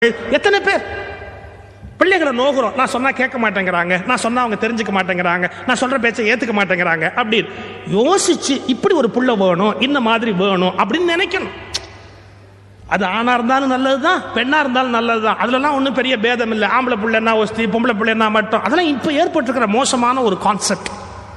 எத்தனை பேர் பிள்ளைகளை நோகுறோம் நான் சொன்னா கேட்க மாட்டேங்கிறாங்க நான் சொன்னா அவங்க தெரிஞ்சுக்க மாட்டேங்கிறாங்க நான் சொல்ற பேச்சை ஏத்துக்க மாட்டேங்கிறாங்க அப்படின்னு யோசிச்சு இப்படி ஒரு புள்ள வேணும் இந்த மாதிரி வேணும் அப்படின்னு நினைக்கணும் அது ஆணா இருந்தாலும் நல்லதுதான் பெண்ணா இருந்தாலும் நல்லதுதான் அதுலலாம் ஒன்றும் பெரிய பேதம் இல்லை ஆம்பளை பிள்ளைன்னா ஒஸ்தி பொம்பளை பிள்ளைன்னா மட்டும் அதெல்லாம் இப்போ ஏற்பட்டிருக்கிற மோசமான ஒரு கான்செப்ட்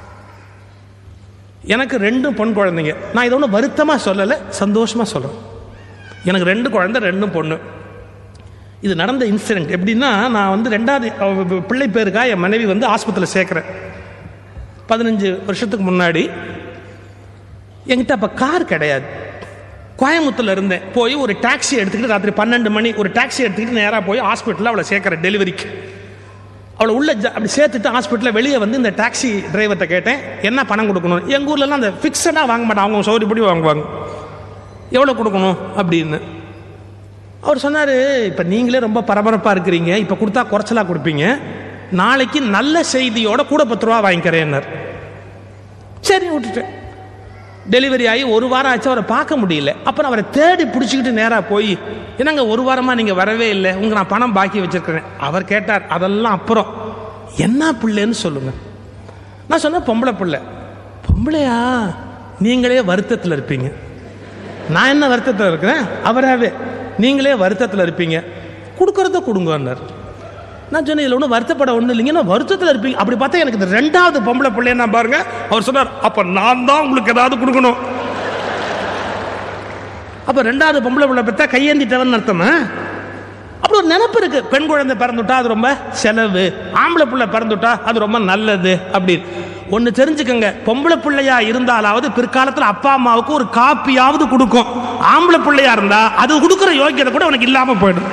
எனக்கு ரெண்டும் பொன் குழந்தைங்க நான் இதை ஒன்றும் வருத்தமாக சொல்லலை சந்தோஷமாக சொல்கிறேன் எனக்கு ரெண்டு குழந்தை ரெண்டும் பொண்ணு இது நடந்த இன்சிடென்ட் எப்படின்னா நான் வந்து ரெண்டாவது அவ பிள்ளை பேருக்காக என் மனைவி வந்து ஆஸ்பத்திரியில் சேர்க்குறேன் பதினஞ்சு வருஷத்துக்கு முன்னாடி என்கிட்ட அப்போ கார் கிடையாது கோயம்புத்தூர்ல இருந்தேன் போய் ஒரு டாக்ஸி எடுத்துக்கிட்டு ராத்திரி பன்னெண்டு மணி ஒரு டாக்ஸி எடுத்துக்கிட்டு நேராக போய் ஹாஸ்பிட்டலில் அவளை சேர்க்குறேன் டெலிவரிக்கு அவளை உள்ள ஜ- அப்படி சேர்த்துட்டு ஹாஸ்பிட்டலில் வெளியே வந்து இந்த டாக்ஸி டிரைவர்கிட்ட கேட்டேன் என்ன பணம் கொடுக்கணும் எங்கள் ஊர்லலாம் அந்த ஃபிக்ஸடாக வாங்க மாட்டாங்க அவங்க சௌரியப்படி வாங்குவாங்க எவ்வளோ கொடுக்கணும் அப்படின்னு அவர் சொன்னார் இப்போ நீங்களே ரொம்ப பரபரப்பாக இருக்கிறீங்க இப்போ கொடுத்தா குறைச்சலாக கொடுப்பீங்க நாளைக்கு நல்ல செய்தியோட கூட பத்து ரூபா வாங்கிக்கிறேன்னார் சரி விட்டுட்டேன் டெலிவரி ஆகி ஒரு வாரம் ஆச்சு அவரை பார்க்க முடியல அப்புறம் அவரை தேடி பிடிச்சிக்கிட்டு நேராக போய் என்னங்க ஒரு வாரமாக நீங்கள் வரவே இல்லை உங்க நான் பணம் பாக்கி வச்சிருக்கிறேன் அவர் கேட்டார் அதெல்லாம் அப்புறம் என்ன பிள்ளைன்னு சொல்லுங்க நான் சொன்னேன் பொம்பளை பிள்ளை பொம்பளையா நீங்களே வருத்தத்தில் இருப்பீங்க நான் என்ன வருத்தத்தில் இருக்கிறேன் அவராகவே நீங்களே வருத்தத்தில் இருப்பீங்க கொடுக்கறத கொடுங்கன்னார் நான் சொன்னேன் இதில் ஒன்றும் வருத்தப்பட ஒன்றும் இல்லைங்க நான் வருத்தத்தில் இருப்பீங்க அப்படி பார்த்தா எனக்கு இந்த ரெண்டாவது பொம்பளை பிள்ளைய பாருங்க அவர் சொன்னார் அப்போ நான் தான் உங்களுக்கு ஏதாவது கொடுக்கணும் அப்போ ரெண்டாவது பொம்பளை பிள்ளை பெற்றா கையேந்திட்டவன் அர்த்தமா அப்படி ஒரு நினப்பு இருக்கு பெண் குழந்தை பிறந்துட்டா அது ரொம்ப செலவு ஆம்பளை பிள்ளை பிறந்துட்டா அது ரொம்ப நல்லது அப்படின்னு ஒன்று தெரிஞ்சுக்கங்க பொம்பளை பிள்ளையா இருந்தாலாவது பிற்காலத்தில் அப்பா அம்மாவுக்கு ஒரு காப்பியாவது கொடுக்கும் ஆம்பளை பிள்ளையா இருந்தா அது கொடுக்குற யோக்கியதை கூட உனக்கு இல்லாமல் போயிடும்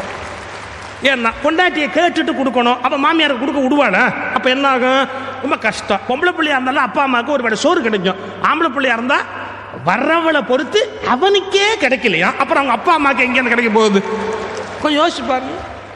ஏன்னா பொண்டாட்டியை கேட்டுட்டு கொடுக்கணும் அப்போ மாமியாருக்கு கொடுக்க விடுவானா அப்போ என்ன ஆகும் ரொம்ப கஷ்டம் பொம்பளை பிள்ளையா இருந்தாலும் அப்பா அம்மாவுக்கு ஒரு வேளை சோறு கிடைக்கும் ஆம்பளை பிள்ளையா இருந்தா வர்றவளை பொறுத்து அவனுக்கே கிடைக்கலையா அப்புறம் அவங்க அப்பா அம்மாவுக்கு எங்கேருந்து கிடைக்க போகுது கொஞ்சம் யோசிச்சு பாருங்க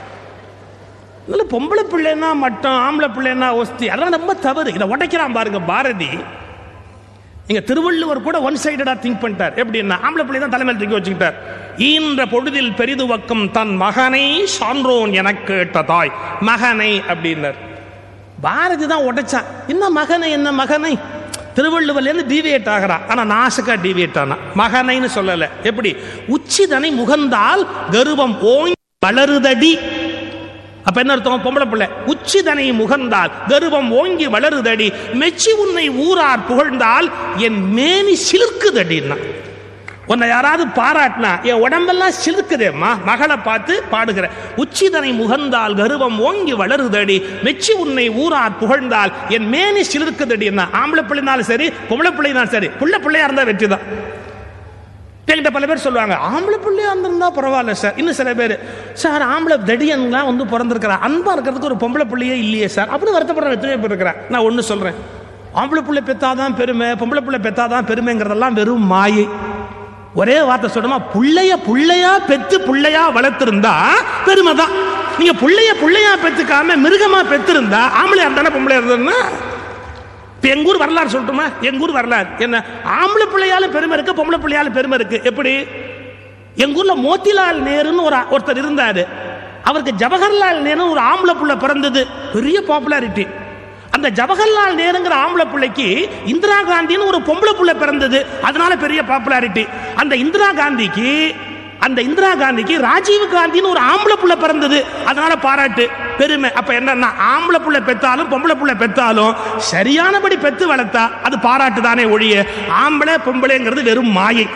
இல்லை பொம்பளை பிள்ளைன்னா மட்டும் ஆம்பளை பிள்ளைன்னா ஒஸ்தி அதெல்லாம் ரொம்ப தவறு இதை உடைக்கிறான் பாருங்க பாரதி இங்க திருவள்ளுவர் கூட ஒன் சைடடா திங்க் பண்ணிட்டார் எப்படின்னா ஆம்பளை பிள்ளை தான் தலைமையில் தூக்கி வச்சுக்கிட்டார் ஈன்ற பொழுதில் பெரிதுவக்கம் தன் மகனை சான்றோன் எனக்கு கேட்ட தாய் மகனை அப்படின்னார் பாரதி தான் உடைச்சான் என்ன மகனை என்ன மகனை திருவள்ளுவர்லேருந்து டீவியேட் ஆகிறா ஆனால் நாசுக்கா டீவியேட் ஆனா மகனைன்னு சொல்லலை எப்படி உச்சிதனை முகந்தால் கருவம் ஓங்கி வளருதடி அப்ப என்ன அர்த்தம் பொம்பளை பிள்ளை உச்சிதனை முகந்தால் கருவம் ஓங்கி வளருதடி மெச்சி உன்னை ஊரார் புகழ்ந்தால் என் மேனி சிலிர்க்குதடின்னா உன்னை யாராவது பாராட்டினா என் உடம்பெல்லாம் சிலுக்குதேம்மா மகளை பார்த்து பாடுகிற உச்சிதனை முகந்தால் கருவம் ஓங்கி வளருதடி மெச்சி உன்னை ஊரார் புகழ்ந்தால் என் மேனி சிலிர்க்குதடி என்ன ஆம்பளை பிள்ளைனாலும் சரி பொம்பளை பிள்ளைனாலும் சரி புள்ள பிள்ளையா இருந்தா வெற்றி தான் என்கிட்ட பல பேர் சொல்லுவாங்க ஆம்பளை பிள்ளையா இருந்திருந்தா பரவாயில்ல சார் இன்னும் சில பேர் சார் ஆம்பளை தடியன்லாம் வந்து பிறந்திருக்கிறா அன்பா இருக்கிறதுக்கு ஒரு பொம்பளை பிள்ளையே இல்லையே சார் அப்படின்னு வருத்தப்படுற எத்தனை பேர் இருக்கிறேன் நான் ஒன்று சொல்றேன் ஆம்பளை பிள்ளை பெத்தாதான் பெருமை பொம்பளை பிள்ளை பெத்தாதான் பெருமைங்கிறதெல்லாம் வெறும் மாயை ஒரே வார்த்தை சொல்லுமா புள்ளைய புள்ளையா பெத்து புள்ளையா வளர்த்திருந்தா பெருமை தான் நீங்க புள்ளைய புள்ளையா பெத்துக்காம மிருகமா பெத்திருந்தா ஆம்பளையா இருந்தானே பொம்பளையா இருந்ததுன்னா இப்போ எங்க ஊர் வரலாறு சொல்லட்டுமா எங்க ஊர் வரலாறு என்ன ஆம்பளை பிள்ளையால பெருமை இருக்கு பொம்பளை பிள்ளையால பெருமை இருக்கு எப்படி எங்க ஊர்ல மோத்திலால் நேருன்னு ஒரு ஒருத்தர் இருந்தாரு அவருக்கு ஜவஹர்லால் நேரு ஒரு ஆம்பளை புள்ள பிறந்தது பெரிய பாப்புலாரிட்டி அந்த ஜவஹர்லால் நேருங்கிற ஆம்பளை பிள்ளைக்கு இந்திரா காந்தின்னு ஒரு பொம்பளை புள்ள பிறந்தது அதனால பெரிய பாப்புலாரிட்டி அந்த இந்திரா காந்திக்கு அந்த இந்திரா காந்திக்கு ராஜீவ் காந்தின்னு ஒரு ஆம்பளை புள்ள பிறந்தது அதனால பாராட்டு பெருமை அப்ப என்னன்னா ஆம்பளை புள்ள பெத்தாலும் பொம்பளை புள்ள பெத்தாலும் சரியானபடி பெத்து வளர்த்தா அது பாராட்டு தானே ஒழிய ஆம்பளை பொம்பளைங்கிறது வெறும் மாயை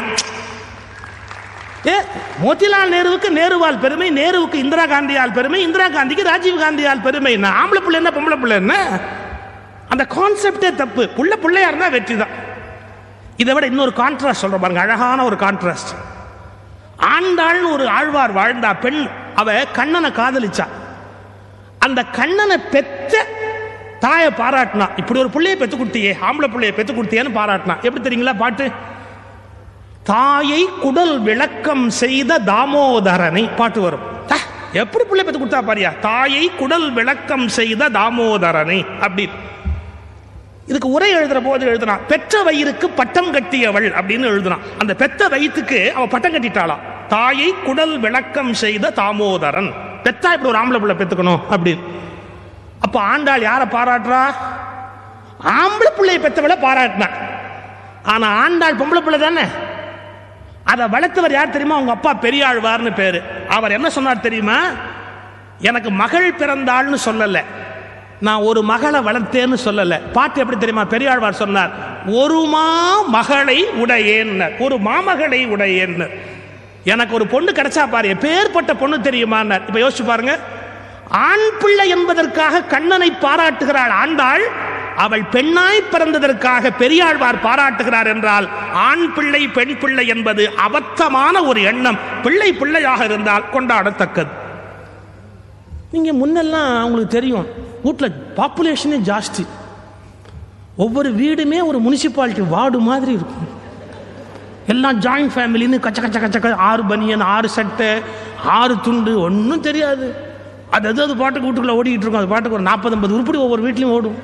ஏ மோதிலால் நேருவுக்கு நேருவால் பெருமை நேருவுக்கு இந்திரா காந்தியால் பெருமை இந்திரா காந்திக்கு ராஜீவ் காந்தியால் பெருமை என்ன ஆம்பளை பிள்ளை என்ன பொம்பளை பிள்ளை என்ன அந்த கான்செப்டே தப்பு புள்ள பிள்ளையா இருந்தா வெற்றி தான் இதை விட இன்னொரு கான்ட்ராஸ்ட் சொல்ற பாருங்க அழகான ஒரு கான்ட்ராஸ்ட் ஆண்டாள்னு ஒரு ஆழ்வார் வாழ்ந்தா பெண் அவ கண்ணனை காதலிச்சா அந்த கண்ணனை பெத்த தாயை பாராட்டினா இப்படி ஒரு பிள்ளைய பெத்து கொடுத்தியே ஆம்பளை பிள்ளைய பெத்து கொடுத்தியேன்னு பாராட்டினா எப்படி தெரியுங்களா பாட்டு தாயை குடல் விளக்கம் செய்த தாமோதரனை பாட்டு வரும் த, எப்படி பிள்ளை பெத்து கொடுத்தா பாரியா தாயை குடல் விளக்கம் செய்த தாமோதரனை அப்படி இதுக்கு உரை எழுதுற போது எழுதுனான் பெற்ற வயிறுக்கு பட்டம் கட்டியவள் அப்படின்னு எழுதுனான் அந்த பெத்த வயிற்றுக்கு அவ பட்டம் கட்டிட்டாளாம் தாயை குடல் விளக்கம் செய்த தாமோதரன் பெத்தா இப்படி ஒரு ஆம்பளை பிள்ளை பெத்துக்கணும் அப்படின்னு அப்ப ஆண்டாள் யாரை பாராட்டுறா ஆம்பளை பிள்ளையை பெத்தவளை பாராட்டினா ஆனா ஆண்டாள் பொம்பளை பிள்ளை தானே அதை வளர்த்தவர் யார் தெரியுமா அவங்க அப்பா பெரியாழ்வார்னு பேரு அவர் என்ன சொன்னார் தெரியுமா எனக்கு மகள் பிறந்தாள்னு சொல்லல நான் ஒரு மகளை வளர்த்தேன்னு சொல்லல பாட்டு எப்படி தெரியுமா பெரியாழ்வார் சொன்னார் ஒரு மா மகளை உடையேன்னு ஒரு மாமகளை உடையேன்னு எனக்கு ஒரு பொண்ணு கிடைச்சா பாரு பேர்பட்ட பொண்ணு தெரியுமான்னார் இப்ப யோசிச்சு பாருங்க ஆண் பிள்ளை என்பதற்காக கண்ணனை பாராட்டுகிறாள் ஆண்டாள் அவள் பெண்ணாய் பிறந்ததற்காக பெரியாழ்வார் பாராட்டுகிறார் என்றால் ஆண் பிள்ளை பெண் பிள்ளை என்பது அபத்தமான ஒரு எண்ணம் பிள்ளை பிள்ளையாக இருந்தால் கொண்டாடத்தக்கது நீங்க முன்னெல்லாம் உங்களுக்கு தெரியும் வீட்டில் பாப்புலேஷனே ஜாஸ்தி ஒவ்வொரு வீடுமே ஒரு முனிசிபாலிட்டி வார்டு மாதிரி இருக்கும் எல்லாம் ஜாயிண்ட் ஃபேமிலின்னு கச்ச கச்ச கச்ச கச்ச, ஆறு பனியன் ஆறு சட்டை ஆறு துண்டு ஒன்றும் தெரியாது அது அது அது பாட்டுக்கு வீட்டுக்குள்ளே ஓடிக்கிட்டு இருக்கும் அது பாட்டுக்கு ஒரு நாற்பது ஐம்பது உருப்படி ஒவ்வொரு வீட்லையும் ஓடும்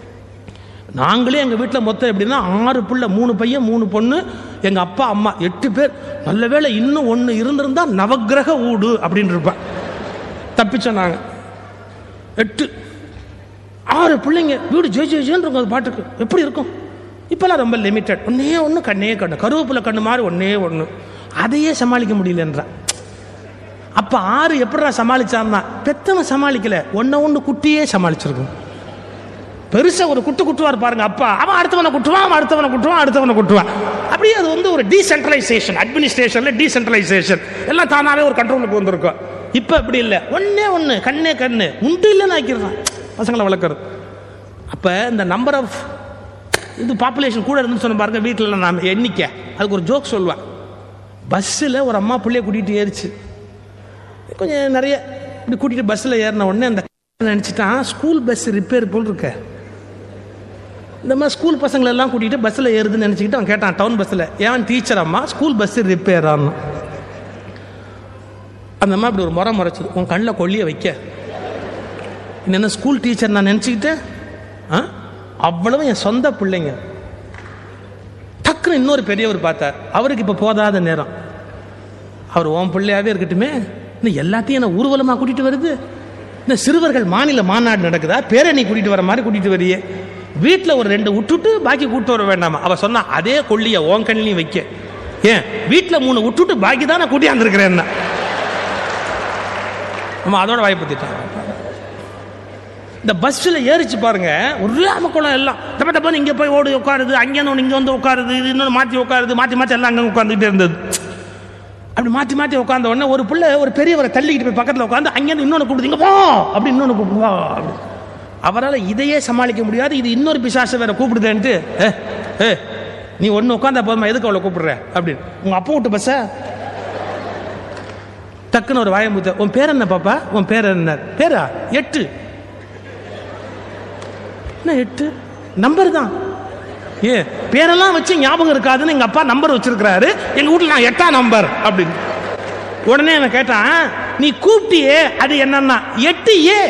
நாங்களே எங்கள் வீட்டில் மொத்தம் எப்படின்னா ஆறு பிள்ளை மூணு பையன் மூணு பொண்ணு எங்கள் அப்பா அம்மா எட்டு பேர் நல்ல வேளை இன்னும் ஒன்று இருந்திருந்தா நவக்கிரக ஊடு அப்படின்னு இருப்பேன் தப்பிச்சோம் நாங்கள் எட்டு ஆறு பிள்ளைங்க வீடு ஜெய் ஜெய் ஜெயின்னு இருக்கும் அது பாட்டுக்கு எப்படி இருக்கும் இப்போல்லாம் ரொம்ப லிமிட்டட் ஒன்னே ஒன்று கண்ணே கண்ணு கருவேப்பிலை கண்ணு மாதிரி ஒன்னே ஒன்று அதையே சமாளிக்க முடியலன்றான் அப்போ ஆறு எப்படிடா சமாளிச்சான்னா பெத்தவன் சமாளிக்கல ஒன்றை ஒன்று குட்டியே சமாளிச்சிருக்கும் பெருசா ஒரு குட்டு குட்டுவார் பாருங்க அப்பா அவன் அடுத்தவனை குட்டுவான் அவன் அடுத்தவனை குட்டுவான் அடுத்தவனை குட்டுவான் அப்படியே அது வந்து ஒரு டீசென்ட்ரலைசேஷன் அட்மினிஸ்ட்ரேஷன்ல டீசென்ட்ரலைசேஷன் எல்லாம் தானாவே ஒரு கண்ட்ரோலுக்கு வந்திருக்கும் இப்போ அப்படி இல்லை ஒண்ணே ஒன்று கண்ணே கண்ணு உண்டு இல்லைன்னு ஆக்கிடுறான் பசங்களை வளர்க்குறது அப்போ இந்த நம்பர் ஆஃப் இது பாப்புலேஷன் கூட இருந்து சொன்ன பாருங்க வீட்டில் நான் எண்ணிக்கை அதுக்கு ஒரு ஜோக் சொல்லுவேன் பஸ்ஸில் ஒரு அம்மா பிள்ளைய கூட்டிகிட்டு ஏறிச்சு கொஞ்சம் நிறைய இப்படி கூட்டிகிட்டு பஸ்ஸில் ஏறின உடனே அந்த நினச்சிட்டான் ஸ்கூல் பஸ் ரிப்பேர் போல் இருக்க இந்த மாதிரி ஸ்கூல் பசங்களை எல்லாம் கூட்டிகிட்டு பஸ்ஸில் ஏறுதுன்னு நினச்சிக்கிட்டு அவன் கேட்டான் டவுன் பஸ்ஸில் ஏன் டீச்சர் அம்மா ஸ்கூல் பஸ் ரிப்பேர் ஆகணும் அந்த அம்மா இப்படி ஒரு முறை முறைச்சது உன் கண்ணில் கொல்லிய வைக்க இன்னும் என்ன ஸ்கூல் டீச்சர் நான் நினச்சிக்கிட்டேன் ஆ அவ்வளவு என் சொந்த பிள்ளைங்க டக்குன்னு இன்னொரு பெரியவர் பார்த்தார் அவருக்கு இப்போ போதாத நேரம் அவர் உன் பிள்ளையாவே இருக்கட்டுமே இன்னும் எல்லாத்தையும் என்ன ஊர்வலமாக கூட்டிகிட்டு வருது இந்த சிறுவர்கள் மாநில மாநாடு நடக்குதா பேரணி கூட்டிகிட்டு வர மாதிரி கூட்டிகிட்டு வரியே வீட்டில் ஒரு ரெண்டு விட்டுட்டு பாக்கி கூட்டு வர வேண்டாமா அவ சொன்னா அதே கொள்ளிய உன் கண்ணிலையும் வைக்க ஏன் வீட்டில் மூணு விட்டுட்டு பாக்கி தான் நான் கூட்டியாந்துருக்கிறேன் நம்ம அதோட வாய்ப்புத்திட்டான் இந்த பஸ்ஸில் ஏறிச்சு பாருங்க ஒரே அமக்குளம் எல்லாம் டப்ப டப்பன்னு இங்கே போய் ஓடி உட்காருது அங்கேருந்து ஒன்று இங்கே வந்து உட்காருது இது இன்னொன்று மாற்றி உட்காருது மாற்றி மாற்றி எல்லாம் அங்கே உட்காந்துக்கிட்டே இருந்தது அப்படி மாற்றி மாற்றி உட்காந்த உடனே ஒரு பிள்ளை ஒரு பெரியவரை தள்ளிக்கிட்டு போய் பக்கத்தில் உட்காந்து அங்கேருந்து இன்னொன்று கூப்பிடுது இங்கே போ அப்படி இன்னொன்று கூப்பிடுவா அப்படி அவரால் இதையே சமாளிக்க முடியாது இது இன்னொரு பிசாசை வேற கூப்பிடுதேன்ட்டு ஏ ஏ நீ ஒன்று உட்காந்தா போதுமா எதுக்கு அவளை கூப்பிடுற அப்படின்னு உங்கள் அப்பா விட்டு பஸ்ஸா டக்குன்னு ஒரு வாயம்பூத்த உன் பேர் என்ன பாப்பா உன் பேர் என்ன பேரா எட்டு என்ன எட்டு நம்பர் தான் ஏ பேரெல்லாம் வச்சு ஞாபகம் இருக்காதுன்னு எங்க அப்பா நம்பர் வச்சிருக்கிறாரு எங்க வீட்ல நான் எட்டாம் நம்பர் அப்படின்னு உடனே என்ன கேட்டான் நீ கூப்பிட்டியே அது என்னன்னா எட்டு ஏ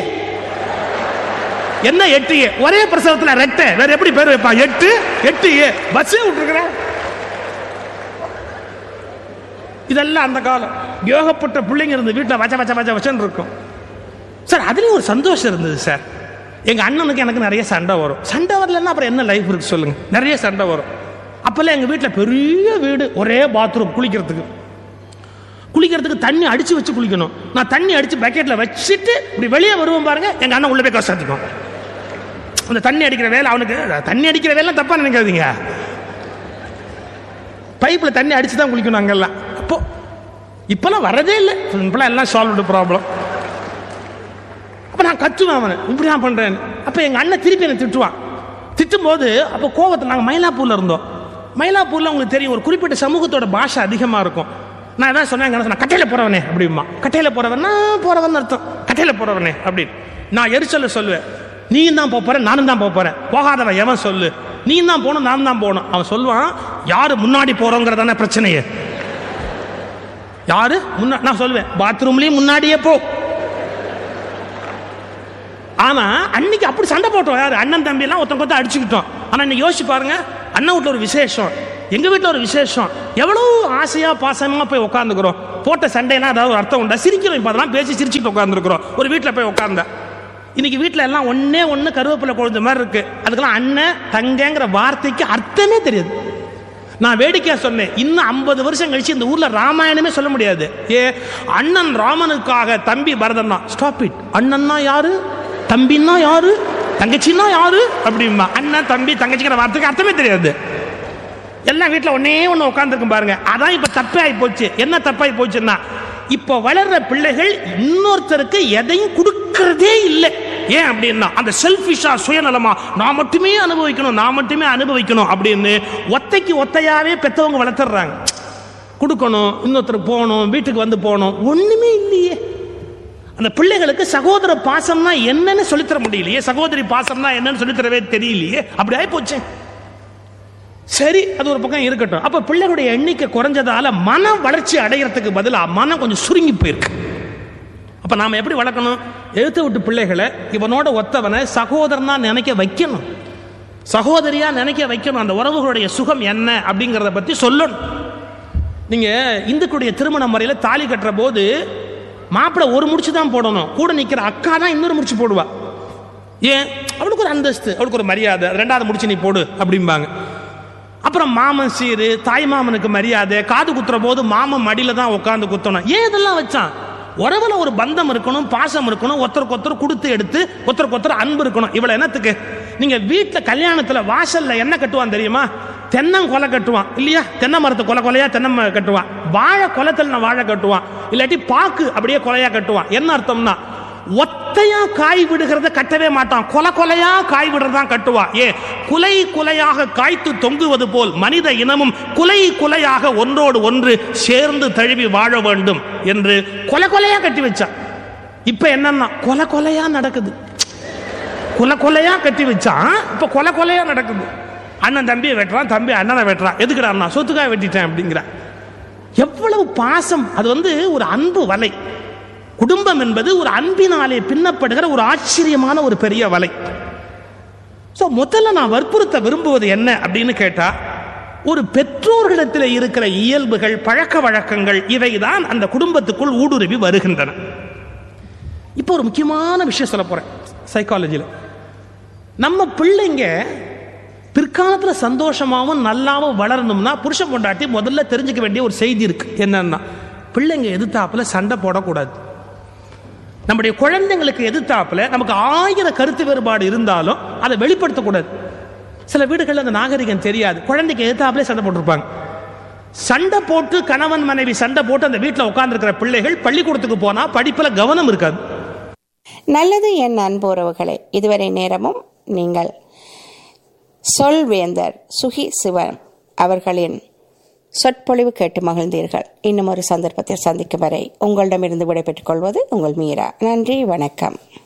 என்ன எட்டு ஏ ஒரே பிரசவத்துல ரெட்டை வேற எப்படி பேர் வைப்பான் எட்டு எட்டு ஏ பஸ்ஸே விட்டுருக்கிற இதெல்லாம் அந்த காலம் யோகப்பட்ட பிள்ளைங்க இருந்து வீட்டில் வச்ச வச்ச வச்ச வச்சன்னு இருக்கும் சார் அதுலேயும் ஒரு சந்தோஷம் இருந்தது சார் எங்கள் அண்ணனுக்கு எனக்கு நிறைய சண்டை வரும் சண்டை வரலன்னா அப்புறம் என்ன லைஃப் இருக்கு சொல்லுங்க நிறைய சண்டை வரும் அப்போல்லாம் எங்கள் வீட்டில் பெரிய வீடு ஒரே பாத்ரூம் குளிக்கிறதுக்கு குளிக்கிறதுக்கு தண்ணி அடிச்சு வச்சு குளிக்கணும் நான் தண்ணி அடிச்சு பக்கெட்டில் வச்சுட்டு இப்படி வெளியே வருவோம் பாருங்க எங்கள் அண்ணன் உள்ள போய் கஷ்டத்துக்கும் அந்த தண்ணி அடிக்கிற வேலை அவனுக்கு தண்ணி அடிக்கிற வேலை தப்பா நினைக்காதீங்க பைப்பில் தண்ணி அடிச்சு தான் குளிக்கணும் அங்கெல்லாம் அப்போ இப்போல்லாம் வரதே இல்லை இப்போலாம் எல்லாம் சால்வ்டு ப்ராப்ளம் அப்போ நான் கத்துவேன் அவனை இப்படி நான் பண்ணுறேன் அப்போ எங்கள் அண்ணன் திருப்பி என்னை திட்டுவான் திட்டும்போது அப்போ கோவத்தில் நாங்கள் மயிலாப்பூரில் இருந்தோம் மயிலாப்பூரில் உங்களுக்கு தெரியும் ஒரு குறிப்பிட்ட சமூகத்தோட பாஷை அதிகமாக இருக்கும் நான் எதாவது சொன்னேன் எங்க நான் கட்டையில் போகிறவனே அப்படிமா கட்டையில் போகிறவனா போகிறவன் அர்த்தம் கட்டையில் போகிறவனே அப்படின்னு நான் எரிச்சல சொல்லுவேன் நீயும் தான் போக போகிறேன் நானும் தான் போக போகிறேன் போகாதவன் எவன் சொல்லு நீ தான் போகணும் நான் தான் போகணும் அவன் சொல்லுவான் யாரு முன்னாடி போறோங்கிறதான பிரச்சனையே யாரு முன்னா நான் சொல்லுவேன் பாத்ரூம்லயும் முன்னாடியே போ ஆனா அன்னைக்கு அப்படி சண்டை போட்டோம் யாரு அண்ணன் தம்பி எல்லாம் ஒருத்தன் கொத்த அடிச்சுக்கிட்டோம் ஆனா இன்னைக்கு யோசிச்சு பாருங்க அண்ணன் வீட்டுல ஒரு விசேஷம் எங்க வீட்டில் ஒரு விசேஷம் எவ்வளவு ஆசையா பாசமா போய் உட்காந்துக்கிறோம் போட்ட சண்டைனா ஏதாவது ஒரு அர்த்தம் உண்டா சிரிக்கிறோம் இப்போ அதெல்லாம் பேசி சிரிச்சுட்டு உட்காந்துருக்கிறோம் ஒரு வீட்டில் போய் உட்காந்தா இன்னைக்கு வீட்டில் எல்லாம் ஒண்ணே ஒன்று கருவேப்பிலை கொழுந்த மாதிரி இருக்கு அதுக்கெல்லாம் அண்ணன் தங்கங்கிற வார்த்தைக்கு அர்த்தமே தெரியாது நான் வேடிக்கையா சொன்னேன் இன்னும் ஐம்பது வருஷம் கழிச்சு இந்த ஊர்ல ராமாயணமே சொல்ல முடியாது ஏ அண்ணன் ராமனுக்காக தம்பி பரதன் ஸ்டாப் இட் அண்ணன்னா யாரு தம்பின்னா யாரு தங்கச்சின்னா யாரு அப்படிம்பா அண்ணன் தம்பி தங்கச்சிங்கிற வார்த்தைக்கு அர்த்தமே தெரியாது எல்லாம் வீட்டில் ஒன்னே ஒன்று உட்காந்துருக்கும் பாருங்க அதான் இப்போ தப்பாகி போச்சு என்ன தப்பாகி போச்சுன்னா இப்போ வளர்ற பிள்ளைகள் இன்னொருத்தருக்கு எதையும் கொடுக்கறதே இல்லை ஏன் அப்படின்னா அந்த செல்ஃபிஷா சுயநலமா நான் மட்டுமே அனுபவிக்கணும் நான் மட்டுமே அனுபவிக்கணும் அப்படின்னு ஒத்தைக்கு ஒத்தையாவே பெத்தவங்க வளர்த்துறாங்க கொடுக்கணும் இன்னொருத்தருக்கு போகணும் வீட்டுக்கு வந்து போகணும் ஒண்ணுமே இல்லையே அந்த பிள்ளைகளுக்கு சகோதர பாசம்னா என்னன்னு சொல்லித்தர முடியலையே சகோதரி பாசம்னா என்னன்னு சொல்லித்தரவே தெரியலையே அப்படி ஆகி போச்சே சரி அது ஒரு பக்கம் இருக்கட்டும் அப்ப பிள்ளைகளுடைய எண்ணிக்கை குறைஞ்சதால மன வளர்ச்சி அடையறதுக்கு பதிலாக மனம் கொஞ்சம் சுருங்கி போயிருக்கு அப்ப நாம எப்படி வளர்க்கணும் எழுத்து விட்டு பிள்ளைகளை இவனோட ஒத்தவனை சகோதரனா நினைக்க வைக்கணும் சகோதரியா நினைக்க வைக்கணும் அந்த உறவுகளுடைய சுகம் என்ன அப்படிங்கிறத பத்தி சொல்லணும் நீங்க இந்துக்களுடைய திருமண முறையில தாலி கட்டுற போது மாப்பிள்ளை ஒரு முடிச்சு தான் போடணும் கூட நிக்கிற அக்கா தான் இன்னொரு முடிச்சு போடுவா ஏன் அவளுக்கு ஒரு அந்தஸ்து அவளுக்கு ஒரு மரியாதை ரெண்டாவது முடிச்சு நீ போடு அப்படிம்பாங்க அப்புறம் மாமன் சீரு தாய் மாமனுக்கு மரியாதை காது குத்துற போது மாமன் மடியில தான் உட்காந்து குத்தணும் ஏன் இதெல்லாம் வச்சான் உறவுல ஒரு பந்தம் இருக்கணும் பாசம் இருக்கணும் ஒருத்தருக்கு ஒருத்தர் கொடுத்து எடுத்து ஒருத்தருக்கு ஒருத்தர் அன்பு இருக்கணும் இவ்வளவு என்னத்துக்கு நீங்க வீட்டுல கல்யாணத்துல வாசல்ல என்ன கட்டுவான் தெரியுமா தென்னங்கொலை கட்டுவான் இல்லையா தென்னை மரத்தை கொலை கொலையா தென்னை மரம் கட்டுவான் வாழை குளத்துல வாழை கட்டுவான் இல்லாட்டி பாக்கு அப்படியே கொலையா கட்டுவான் என்ன அர்த்தம்னா ஒத்தையா காய் விடுகிறத கட்டவே மாட்டான் கொலை கொலையா காய் விடுறதான் கட்டுவான் ஏ குலை குலையாக காய்த்து தொங்குவது போல் மனித இனமும் குலை குலையாக ஒன்றோடு ஒன்று சேர்ந்து தழுவி வாழ வேண்டும் என்று கொலை கொலையா கட்டி வச்சான் இப்ப என்னன்னா கொலை கொலையா நடக்குது கொலை கொலையா கட்டி வச்சான் இப்ப கொலை கொலையா நடக்குது அண்ணன் தம்பியை வெட்டுறான் தம்பி அண்ணனை வெட்டுறான் எதுக்குடா அண்ணா சொத்துக்காக வெட்டிட்டேன் அப்படிங்கிறான் எவ்வளவு பாசம் அது வந்து ஒரு அன்பு வலை குடும்பம் என்பது ஒரு அன்பினாலே பின்னப்படுகிற ஒரு ஆச்சரியமான ஒரு பெரிய வலை ஸோ முதல்ல நான் வற்புறுத்த விரும்புவது என்ன அப்படின்னு கேட்டா ஒரு பெற்றோர்களிடத்தில் இருக்கிற இயல்புகள் பழக்க வழக்கங்கள் இவைதான் அந்த குடும்பத்துக்குள் ஊடுருவி வருகின்றன இப்போ ஒரு முக்கியமான விஷயம் சொல்ல போறேன் சைக்காலஜியில் நம்ம பிள்ளைங்க பிற்காலத்தில் சந்தோஷமாகவும் நல்லாவும் வளரணும்னா புருஷன் பொண்டாட்டி முதல்ல தெரிஞ்சுக்க வேண்டிய ஒரு செய்தி இருக்கு என்னன்னா பிள்ளைங்க எதிர்த்தாப்புல சண்டை போடக்கூடாது நம்முடைய குழந்தைங்களுக்கு எதிர்த்தாப்புல நமக்கு ஆயிரம் கருத்து வேறுபாடு இருந்தாலும் அதை வெளிப்படுத்தக்கூடாது சில வீடுகளில் அந்த நாகரிகம் தெரியாது குழந்தைக்கு எதிர்த்தாப்புல சண்டை போட்டிருப்பாங்க சண்டை போட்டு கணவன் மனைவி சண்டை போட்டு அந்த வீட்டில் உட்கார்ந்துருக்கிற பிள்ளைகள் பள்ளிக்கூடத்துக்கு போனா படிப்புல கவனம் இருக்காது நல்லது என் அன்பு உறவுகளே இதுவரை நேரமும் நீங்கள் சொல்வேந்தர் சுகி சிவன் அவர்களின் சொற்பொழிவு கேட்டு மகிழ்ந்தீர்கள் இன்னும் ஒரு சந்தர்ப்பத்தில் சந்திக்கும் வரை உங்களிடமிருந்து விடைபெற்றுக் கொள்வது உங்கள் மீரா நன்றி வணக்கம்